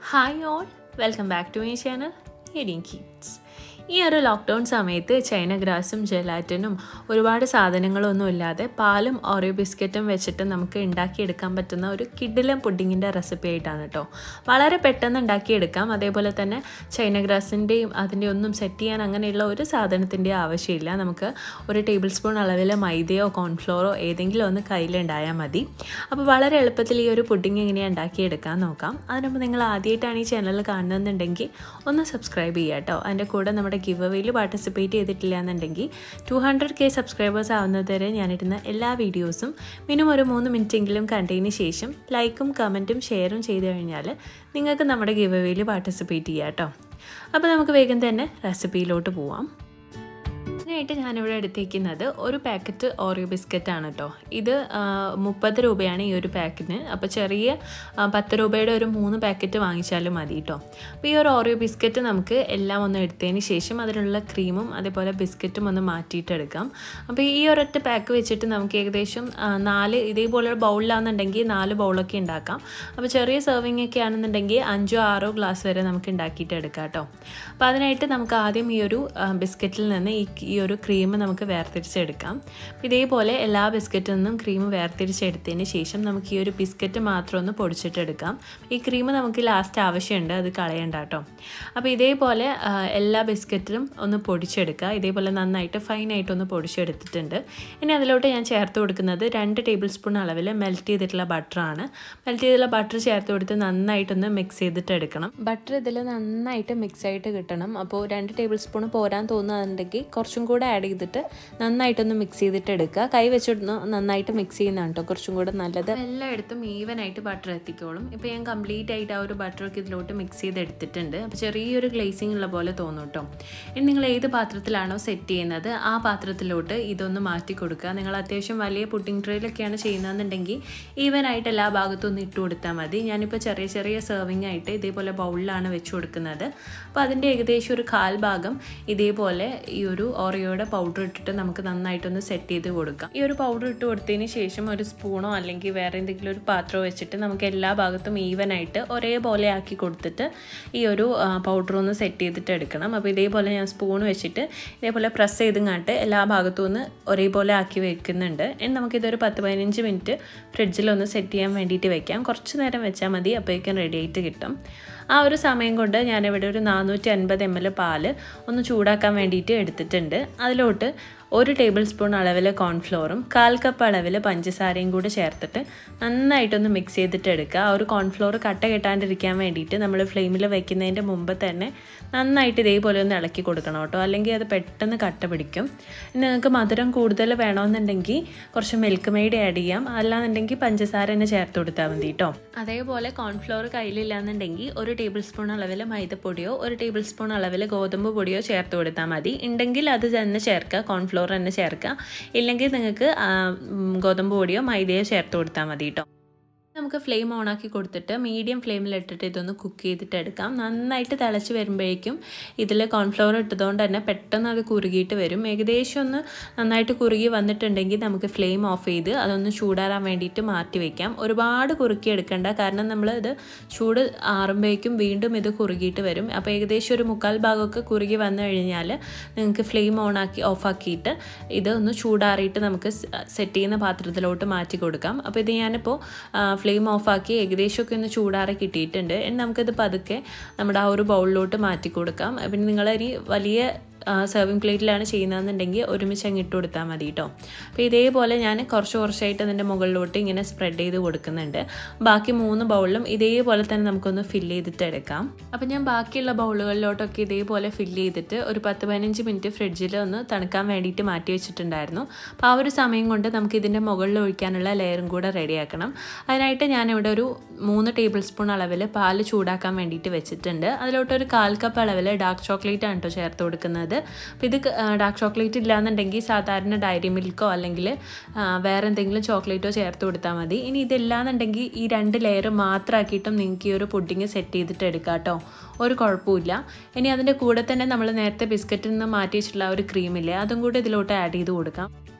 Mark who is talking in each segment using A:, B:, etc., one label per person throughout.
A: hi all welcome back to my channel എഡിങ് kids ഈ ഒരു ലോക്ക്ഡൗൺ സമയത്ത് ചൈന ഗ്രാസും ജെലാറ്റിനും ഒരുപാട് സാധനങ്ങളൊന്നും ഇല്ലാതെ പാലും ഓറിയോ ബിസ്ക്കറ്റും വെച്ചിട്ട് നമുക്ക് ഉണ്ടാക്കിയെടുക്കാൻ പറ്റുന്ന ഒരു കിഡിലം പുഡിങ്ങിൻ്റെ റെസിപ്പി ആയിട്ടാണ് കേട്ടോ വളരെ പെട്ടെന്ന് ഉണ്ടാക്കിയെടുക്കാം അതേപോലെ തന്നെ ചൈന ഗ്രാസിൻ്റെയും അതിൻ്റെ ഒന്നും സെറ്റ് ചെയ്യാൻ അങ്ങനെയുള്ള ഒരു സാധനത്തിൻ്റെ ആവശ്യമില്ല നമുക്ക് ഒരു ടേബിൾ സ്പൂൺ അളവിൽ മൈദയോ കോൺഫ്ലോറോ ഏതെങ്കിലും ഒന്ന് കയ്യിലുണ്ടായാൽ മതി അപ്പോൾ വളരെ എളുപ്പത്തിൽ ഈ ഒരു പുഡിങ് എങ്ങനെയാണ് ഉണ്ടാക്കിയെടുക്കാൻ നോക്കാം അതിനുമ്പോൾ നിങ്ങൾ ആദ്യമായിട്ടാണ് ഈ ചാനൽ കാണുന്നുണ്ടെങ്കിൽ ഒന്ന് സബ്സ്ക്രൈബ് ചെയ്യുക കേട്ടോ അതിൻ്റെ കൂടെ നമ്മുടെ ഗിവ് അവേയിൽ പാർട്ടിസിപ്പേറ്റ് ചെയ്തിട്ടില്ല എന്നുണ്ടെങ്കിൽ ടു ഹൺഡ്രഡ് കെ സബ്സ്ക്രൈബേഴ്സ് ആവുന്നത് വരെ ഞാനിടുന്ന എല്ലാ വീഡിയോസും മിനിമം ഒരു മൂന്ന് മിനിറ്റെങ്കിലും കണ്ടതിന് ശേഷം ലൈക്കും കമൻറ്റും ഷെയറും ചെയ്ത് കഴിഞ്ഞാൽ നിങ്ങൾക്ക് നമ്മുടെ ഗിവ് അവേയിൽ പാർട്ടിസിപ്പേറ്റ് ചെയ്യാം കേട്ടോ അപ്പോൾ നമുക്ക് വേഗം തന്നെ റെസിപ്പിയിലോട്ട് പോവാം അതിനായിട്ട് ഞാനിവിടെ എടുത്തേക്കുന്നത് ഒരു പാക്കറ്റ് ഓറിയോ ബിസ്ക്കറ്റാണ് കേട്ടോ ഇത് മുപ്പത് രൂപയാണ് ഈ ഒരു പാക്കറ്റിന് അപ്പോൾ ചെറിയ പത്ത് രൂപയുടെ ഒരു മൂന്ന് പാക്കറ്റ് വാങ്ങിച്ചാലും മതി കേട്ടോ അപ്പോൾ ഈ ഒരു ഓറിയോ ബിസ്ക്കറ്റ് നമുക്ക് എല്ലാം ഒന്ന് എടുത്തതിന് ശേഷം അതിനുള്ള ക്രീമും അതേപോലെ ബിസ്ക്കറ്റും ഒന്ന് മാറ്റിയിട്ടെടുക്കാം അപ്പോൾ ഈ ഒരൊറ്റ പാക്ക് വെച്ചിട്ട് നമുക്ക് ഏകദേശം നാല് ഇതേപോലെയുള്ള ബൗളിലാണെന്നുണ്ടെങ്കിൽ നാല് ബൗളൊക്കെ ഉണ്ടാക്കാം അപ്പോൾ ചെറിയ സെർവിങ് ഒക്കെ ആണെന്നുണ്ടെങ്കിൽ അഞ്ചോ ആറോ ഗ്ലാസ് വരെ നമുക്ക് ഉണ്ടാക്കിയിട്ട് എടുക്കാം കേട്ടോ അപ്പോൾ അതിനായിട്ട് നമുക്ക് ആദ്യം ഈ ഒരു ബിസ്ക്കറ്റിൽ നിന്ന് ഈ ഈ ഒരു ക്രീം നമുക്ക് വേർതിരിച്ചെടുക്കാം ഇതേപോലെ എല്ലാ ബിസ്ക്കറ്റിൽ നിന്നും ക്രീം വേർതിരിച്ചെടുത്തതിന് ശേഷം നമുക്ക് ഈ ഒരു ബിസ്ക്കറ്റ് മാത്രം ഒന്ന് പൊടിച്ചിട്ടെടുക്കാം ഈ ക്രീം നമുക്ക് ലാസ്റ്റ് ആവശ്യമുണ്ട് അത് കളയണ്ട കേട്ടോ അപ്പോൾ ഇതേപോലെ എല്ലാ ബിസ്ക്കറ്റിലും ഒന്ന് പൊടിച്ചെടുക്കുക ഇതേപോലെ നന്നായിട്ട് ഫൈനായിട്ട് ഒന്ന് പൊടിച്ചെടുത്തിട്ടുണ്ട് ഇനി അതിലോട്ട് ഞാൻ ചേർത്ത് കൊടുക്കുന്നത് രണ്ട് ടേബിൾ സ്പൂൺ അളവിൽ മെൽറ്റ് ചെയ്തിട്ടുള്ള ബട്ടറാണ് മെൽറ്റ് ചെയ്തിട്ടുള്ള ബട്ടർ ചേർത്ത് കൊടുത്ത് നന്നായിട്ടൊന്ന് മിക്സ് ചെയ്തിട്ട് എടുക്കണം ബട്ടർ ഇതിൽ നന്നായിട്ട് മിക്സ് ആയിട്ട് കിട്ടണം അപ്പോൾ രണ്ട് ടേബിൾ സ്പൂൺ പോരാൻ തോന്നുന്നുണ്ടെങ്കിൽ കുറച്ചും കൂടെ ആഡ് ചെയ്തിട്ട് നന്നായിട്ടൊന്ന് മിക്സ് ചെയ്തിട്ട് എടുക്കുക കൈ വെച്ചിട്ടൊന്ന് നന്നായിട്ട് മിക്സ് ചെയ്യുന്നതാണ് കേട്ടോ കുറച്ചും കൂടെ നല്ലത് എല്ലായിടത്തും ഈവൻ ആയിട്ട് ബട്ടർ എത്തിക്കോളും ഇപ്പോൾ ഞാൻ കംപ്ലീറ്റ് ആയിട്ട് ആ ഒരു ബട്ടറൊക്കെ ഇതിലോട്ട് മിക്സ് ചെയ്ത് എടുത്തിട്ടുണ്ട് അപ്പോൾ ചെറിയൊരു ഗ്ലേസിങ് ഉള്ള പോലെ തോന്നും കേട്ടോ ഇനി നിങ്ങൾ ഏത് പാത്രത്തിലാണോ സെറ്റ് ചെയ്യുന്നത് ആ പാത്രത്തിലോട്ട് ഇതൊന്ന് മാറ്റി കൊടുക്കുക നിങ്ങൾ അത്യാവശ്യം വലിയ പുഡിംഗ് ട്രേയിലൊക്കെയാണ് ചെയ്യുന്നതെന്നുണ്ടെങ്കിൽ ഈവൻ ആയിട്ട് എല്ലാ ഭാഗത്തും ഒന്ന് ഇട്ട് കൊടുത്താൽ മതി ഞാനിപ്പോൾ ചെറിയ ചെറിയ സെർവിങ് ആയിട്ട് ഇതേപോലെ ബൗളിലാണ് വെച്ച് കൊടുക്കുന്നത് അപ്പോൾ അതിൻ്റെ ഏകദേശം ഒരു കാൽ ഭാഗം ഇതേപോലെ ഈ ഒരു ഓറിയോയുടെ പൗഡർ ഇട്ടിട്ട് നമുക്ക് നന്നായിട്ടൊന്ന് സെറ്റ് ചെയ്ത് കൊടുക്കാം ഈ ഒരു പൗഡർ ഇട്ട് കൊടുത്തതിന് ശേഷം ഒരു സ്പൂണോ അല്ലെങ്കിൽ വേറെ എന്തെങ്കിലും ഒരു പാത്രമോ വെച്ചിട്ട് നമുക്ക് എല്ലാ ഭാഗത്തും ഈവൻ ആയിട്ട് ഒരേപോലെ ആക്കി കൊടുത്തിട്ട് ഈ ഒരു പൗഡർ ഒന്ന് സെറ്റ് ചെയ്തിട്ട് എടുക്കണം അപ്പോൾ ഇതേപോലെ ഞാൻ സ്പൂൺ വെച്ചിട്ട് ഇതേപോലെ പ്രസ് ചെയ്തുങ്ങാട്ട് എല്ലാ ഭാഗത്തും ഒന്ന് ഒരേപോലെ ആക്കി വെക്കുന്നുണ്ട് ഇനി നമുക്കിതൊരു പത്ത് പതിനഞ്ച് മിനിറ്റ് ഫ്രിഡ്ജിലൊന്ന് സെറ്റ് ചെയ്യാൻ വേണ്ടിയിട്ട് വെക്കാം കുറച്ച് നേരം വെച്ചാൽ മതി അപ്പോഴേക്കും റെഡി ആയിട്ട് കിട്ടും ആ ഒരു സമയം കൊണ്ട് ഞാനിവിടെ ഒരു നാനൂറ്റി അൻപത് എം എൽ പാല് ഒന്ന് ചൂടാക്കാൻ വേണ്ടിയിട്ട് എടുത്തിട്ടുണ്ട് അതിലോട്ട് ഒരു ടേബിൾ സ്പൂൺ അളവിൽ കോൺഫ്ലോറും കാൽ കപ്പ് അളവിൽ പഞ്ചസാരയും കൂടി ചേർത്തിട്ട് നന്നായിട്ടൊന്ന് മിക്സ് ചെയ്തിട്ട് എടുക്കുക ആ ഒരു കോൺഫ്ലോർ കട്ട കെട്ടാണ്ടിരിക്കാൻ വേണ്ടിയിട്ട് നമ്മൾ ഫ്ലെയിമിൽ വയ്ക്കുന്നതിൻ്റെ മുമ്പ് തന്നെ നന്നായിട്ട് ഇതേപോലെ ഒന്ന് ഇളക്കി കൊടുക്കണം കേട്ടോ അല്ലെങ്കിൽ അത് പെട്ടെന്ന് കട്ട പിടിക്കും നിങ്ങൾക്ക് മധുരം കൂടുതൽ വേണമെന്നുണ്ടെങ്കിൽ കുറച്ച് മിൽക്ക് മെയ്ഡ് ആഡ് ചെയ്യാം അല്ലാന്നുണ്ടെങ്കിൽ പഞ്ചസാര തന്നെ ചേർത്ത് കൊടുത്താൽ മതി കേട്ടോ അതേപോലെ കോൺഫ്ലോർ കയ്യിലില്ലാന്നുണ്ടെങ്കിൽ ഒരു ടേബിൾ സ്പൂൺ അളവിൽ മൈദപ്പൊടിയോ ഒരു ടേബിൾ സ്പൂൺ അളവിൽ ഗോതമ്പ് പൊടിയോ ചേർത്ത് കൊടുത്താൽ മതി ഉണ്ടെങ്കിൽ അത് തന്നെ ചേർക്കുക കോൺഫ്ലോർ തന്നെ ചേർക്കുക ഇല്ലെങ്കിൽ നിങ്ങൾക്ക് ഗോതമ്പ് പൊടിയോ മൈദയോ ചേർത്ത് കൊടുത്താൽ മതി കേട്ടോ നമുക്ക് ഫ്ലെയിം ഓണാക്കി കൊടുത്തിട്ട് മീഡിയം ഫ്ലെയിമിലിട്ടിട്ട് ഇതൊന്ന് കുക്ക് ചെയ്തിട്ട് എടുക്കാം നന്നായിട്ട് തിളച്ച് വരുമ്പോഴേക്കും ഇതിൽ കോൺഫ്ലവർ ഇട്ടതുകൊണ്ട് തന്നെ പെട്ടെന്ന് അത് കുറുകിയിട്ട് വരും ഏകദേശം ഒന്ന് നന്നായിട്ട് കുറുകി വന്നിട്ടുണ്ടെങ്കിൽ നമുക്ക് ഫ്ലെയിം ഓഫ് ചെയ്ത് അതൊന്ന് ചൂടാറാൻ വേണ്ടിയിട്ട് മാറ്റി വയ്ക്കാം ഒരുപാട് കുറുക്കി എടുക്കണ്ട കാരണം നമ്മൾ ഇത് ചൂട് ആറുമ്പോഴേക്കും വീണ്ടും ഇത് കുറുകിയിട്ട് വരും അപ്പോൾ ഏകദേശം ഒരു മുക്കാൽ ഭാഗമൊക്കെ കുറുകി വന്നു കഴിഞ്ഞാൽ നിങ്ങൾക്ക് ഫ്ലെയിം ഓണാക്കി ഓഫാക്കിയിട്ട് ഇത് ഒന്ന് ചൂടാറിയിട്ട് നമുക്ക് സെറ്റ് ചെയ്യുന്ന പാത്രത്തിലോട്ട് മാറ്റി കൊടുക്കാം അപ്പോൾ ഇത് ഞാനിപ്പോൾ ഫ്ലെയിം ഓഫാക്കി ഏകദേശമൊക്കെ ഒന്ന് ചൂടാറി കിട്ടിയിട്ടുണ്ട് ഇനി നമുക്കിത് പതുക്കെ നമ്മുടെ ആ ഒരു ബൗളിലോട്ട് മാറ്റി കൊടുക്കാം പിന്നെ നിങ്ങളിനി വലിയ സെർവിങ് പ്ലേറ്റിലാണ് ചെയ്യുന്നതെന്നുണ്ടെങ്കിൽ ഒരുമിച്ച് അങ്ങ് ഇട്ട് കൊടുത്താൽ മതി കേട്ടോ അപ്പോൾ ഇതേപോലെ ഞാൻ കുറച്ച് കുറച്ചായിട്ട് അതിൻ്റെ മുകളിലോട്ട് ഇങ്ങനെ സ്പ്രെഡ് ചെയ്ത് കൊടുക്കുന്നുണ്ട് ബാക്കി മൂന്ന് ബൗളിലും ഇതേപോലെ തന്നെ നമുക്കൊന്ന് ഫില്ല് ചെയ്തിട്ട് എടുക്കാം അപ്പോൾ ഞാൻ ബാക്കിയുള്ള ബൗളുകളിലോട്ടൊക്കെ ഇതേപോലെ ഫില്ല് ചെയ്തിട്ട് ഒരു പത്ത് പതിനഞ്ച് മിനിറ്റ് ഫ്രിഡ്ജിൽ ഒന്ന് തണുക്കാൻ വേണ്ടിയിട്ട് മാറ്റി വെച്ചിട്ടുണ്ടായിരുന്നു അപ്പോൾ ആ ഒരു സമയം കൊണ്ട് നമുക്ക് ഇതിൻ്റെ മുകളിൽ ഒഴിക്കാനുള്ള ലെയറും കൂടെ റെഡിയാക്കണം അതിനായിട്ട് ഞാനിവിടെ ഒരു മൂന്ന് ടേബിൾ സ്പൂൺ അളവിൽ പാല് ചൂടാക്കാൻ വേണ്ടിയിട്ട് വെച്ചിട്ടുണ്ട് അതിലോട്ട് ഒരു കാൽ കപ്പ് അളവിൽ ഡാർക്ക് ചോക്ലേറ്റ് ആണ് കേട്ടോ ചേർത്ത് കൊടുക്കുന്നത് അപ്പോൾ ഇത് ഡാർക്ക് ചോക്ലേറ്റ് ഇല്ലാന്നുണ്ടെങ്കിൽ സാധാരണ ഡയറി മിൽക്കോ അല്ലെങ്കിൽ വേറെ എന്തെങ്കിലും ചോക്ലേറ്റോ ചേർത്ത് കൊടുത്താൽ മതി ഇനി ഇതില്ലാന്നുണ്ടെങ്കിൽ ഈ രണ്ട് ലെയർ മാത്രമാക്കിയിട്ടും നിങ്ങൾക്ക് ഈ ഒരു പുഡിങ് സെറ്റ് ചെയ്തിട്ട് എടുക്കാം കേട്ടോ ഒരു കുഴപ്പമില്ല ഇനി അതിൻ്റെ കൂടെ തന്നെ നമ്മൾ നേരത്തെ ബിസ്ക്കറ്റിൽ നിന്ന് മാറ്റി വെച്ചിട്ടുള്ള ഒരു ക്രീമില്ലേ അതും കൂടി ഇതിലോട്ട് ആഡ് ചെയ്ത് കൊടുക്കാം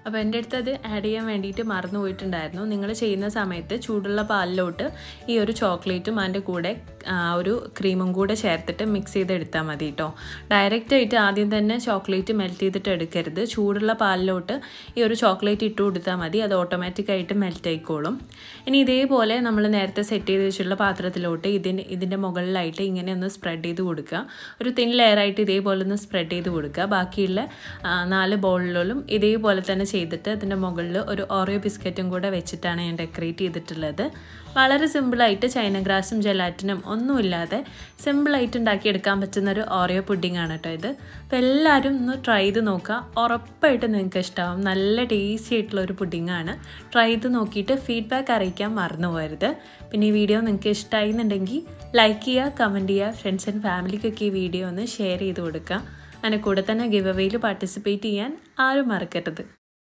A: അപ്പോൾ എൻ്റെ അടുത്ത് അത് ആഡ് ചെയ്യാൻ വേണ്ടിയിട്ട് മറന്നു പോയിട്ടുണ്ടായിരുന്നു നിങ്ങൾ ചെയ്യുന്ന സമയത്ത് ചൂടുള്ള പാലിലോട്ട് ഈ ഒരു ചോക്ലേറ്റും അതിൻ്റെ കൂടെ ആ, ഒരു ക്രീമും കൂടെ ചേർത്തിട്ട് മിക്സ് ചെയ്തെടുത്താൽ മതി കേട്ടോ ഡയറക്റ്റ് ആയിട്ട് ആദ്യം തന്നെ ചോക്ലേറ്റ് മെൽറ്റ് ചെയ്തിട്ട് എടുക്കരുത് ചൂടുള്ള പാലിലോട്ട് ഈ ഒരു ചോക്ലേറ്റ് ഇട്ട് കൊടുത്താൽ മതി അത് ഓട്ടോമാറ്റിക്കായിട്ട് മെൽറ്റ് ആയിക്കോളും ഇനി ഇതേപോലെ നമ്മൾ നേരത്തെ സെറ്റ് ചെയ്ത് വെച്ചിട്ടുള്ള പാത്രത്തിലോട്ട് ഇതിന് ഇതിൻ്റെ മുകളിലായിട്ട് ഇങ്ങനെ ഒന്ന് സ്പ്രെഡ് ചെയ്ത് കൊടുക്കുക ഒരു തിൻ ലെയറായിട്ട് ഇതേപോലെ ഒന്ന് സ്പ്രെഡ് ചെയ്ത് കൊടുക്കുക ബാക്കിയുള്ള ആ, നാല് ബൗളിലും ഇതേപോലെ തന്നെ ചെയ്തിട്ട് അതിൻ്റെ മുകളിൽ ഒരു ഓറിയോ ബിസ്ക്കറ്റും കൂടെ വെച്ചിട്ടാണ് ഞാൻ ഡെക്കറേറ്റ് ചെയ്തിട്ടുള്ളത് വളരെ സിമ്പിളായിട്ട് ചൈന ഗ്രാസും ജെലാറ്റിനും ഒന്നുമില്ലാതെ സിമ്പിളായിട്ട് ഉണ്ടാക്കിയെടുക്കാൻ പറ്റുന്ന ഒരു ഓറിയോ പുഡിംഗ് ആണ് കേട്ടോ ഇത് അപ്പോൾ എല്ലാവരും ഒന്ന് ട്രൈ ചെയ്ത് നോക്കുക ഉറപ്പായിട്ട് നിങ്ങൾക്ക് ഇഷ്ടമാവും നല്ല ടേസ്റ്റി ആയിട്ടുള്ള ഒരു പുഡിംഗ് ആണ് ട്രൈ ചെയ്ത് നോക്കിയിട്ട് ഫീഡ്ബാക്ക് അറിയിക്കാൻ മറന്നു പോകരുത് പിന്നെ ഈ വീഡിയോ നിങ്ങൾക്ക് ഇഷ്ടമായി എന്നുണ്ടെങ്കിൽ ലൈക്ക് ചെയ്യുക കമൻറ്റ് ചെയ്യുക ഫ്രണ്ട്സ് ആൻഡ് ഫാമിലിക്കൊക്കെ ഈ വീഡിയോ ഒന്ന് ഷെയർ ചെയ്ത് കൊടുക്കുക അതിൻ്റെ കൂടെ തന്നെ ഗിവ് അവയിൽ പാർട്ടിസിപ്പേറ്റ് ചെയ്യാൻ ആരും മറക്കരുത്